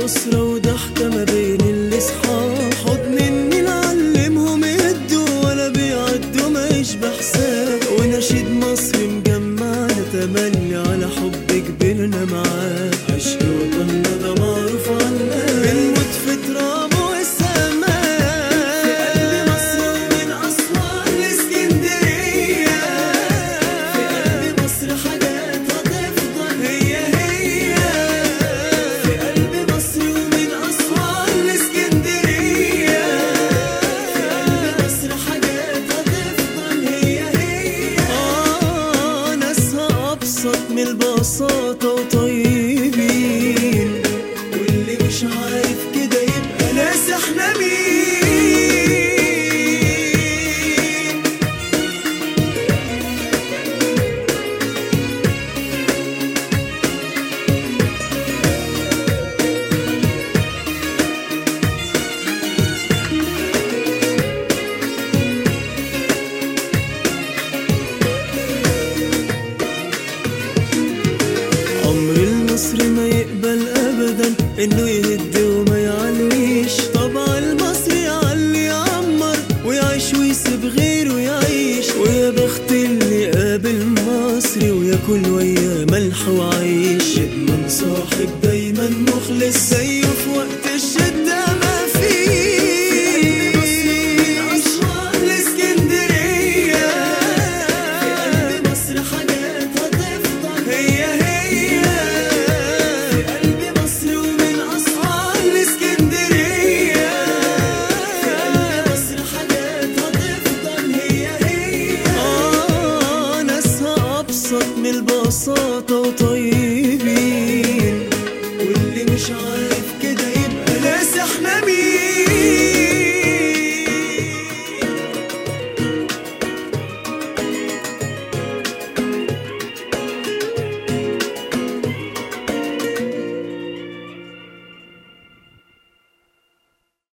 نصرة وضحكة ما بين الأصحاب حضن النيل علمهم يدوا ولا بيعدوا ما يشبه حساب ونشيد مصر مجمعنا تملي على حب كبرنا معاه عشق وطننا ده معروف عنا بنموت في ترابه والسماء في قلب مصر ومن أسوان لإسكندرية في قلب مصر حاجات هتفضل هي هي في قلب مصر ومن أسوان لإسكندرية في قلب مصر حاجات هتفضل هي هي آه ناسها أبسط من البساطة وطيبين واللي مش عارف كده يبقى ناس احنا مين عمر المصري ما يقبل ابدا انه يهد وما يعليش طبع المصري يعلي يعمر ويعيش ويسيب غيره يعيش ويا بخت اللي قابل مصري وياكل وياه ملح وعيش يضمن صاحب دايما مخلص زيه في وقت الشده ما فيش الاسكندريه في قلب مصر حاجات هتفضل هي هي في قلب مصر ومن أسوان لإسكندرية في قلب مصر حاجات هتفضل هي هي آه ناسها أبسط من البساطة وطيبين واللي مش عارف